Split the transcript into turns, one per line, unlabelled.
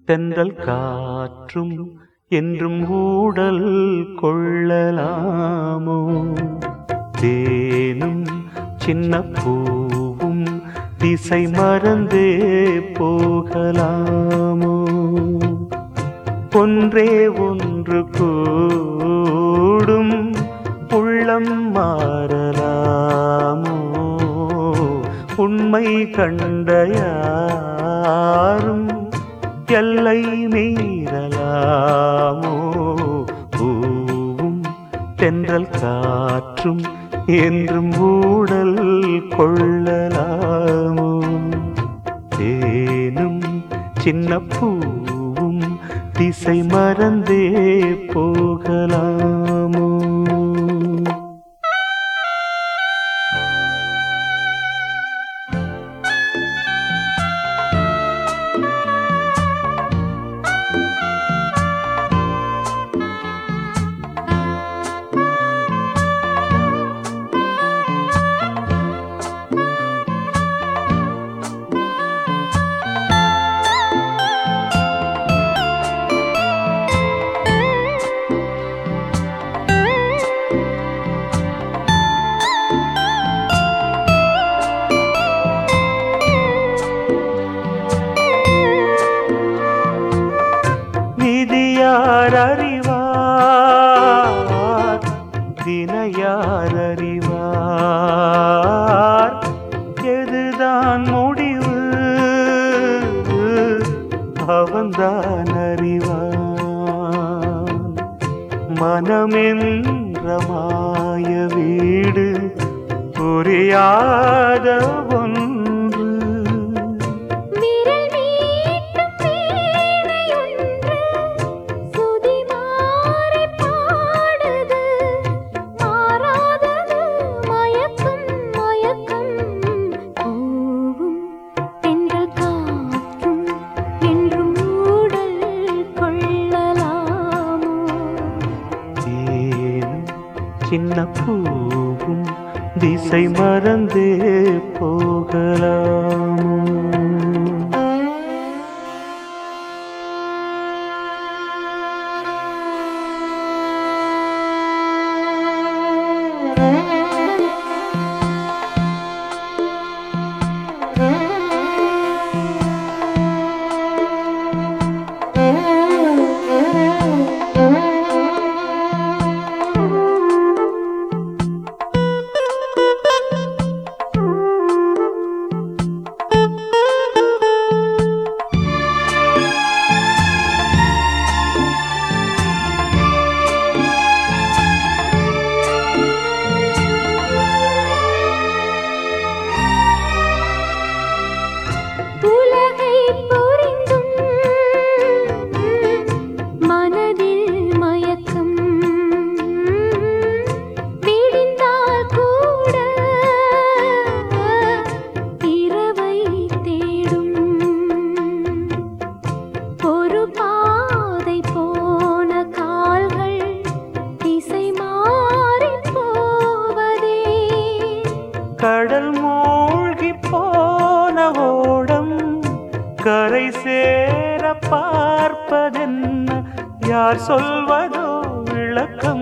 தென்றல் காற்றும் என்றும் ஊடல் கொள்ளலாமோ தேனும் சின்ன பூவும் திசை மறந்தே போகலாமோ ஒன்றே ஒன்று கூடும் உள்ளம் மாறலாமோ உண்மை கண்ட யாரும் எல்லை மீறலாமோ பூவும் தென்றல் காற்றும் என்றும் ஊடல் கொள்ளலாமோ தேனும் சின்ன பூவும் திசை மறந்தே போகலாமோ விதியார் அறிவார் தினையார் அறிவார் எதுதான் முடிவு அவன்தான் அறிவான் மனமென்ற மாய வீடு புரியாத ஒன்று
விரல் மீட்டும் வீணையொன்று சுதி மாறிப் பாடுது. மாறாதது மயக்கம், மயக்கம். பூவும் தென்றல் காற்றும் என்றும் ஊடல் கொள்ளலாமோ
தேனும் சின்ன பூவும் திசை மறந்தே போகலாமோ
உலகை புரிந்தும் மனதில் மயக்கம் விடிந்தால் கூட இரவை தேடும் ஒரு பாதை போன கால்கள் திசை மாறிப் போவதே
கடல் மூழ்கி போன ஓடம் கரை சேர பார்ப்பதென்ன யார் சொல்வதோ விளக்கம்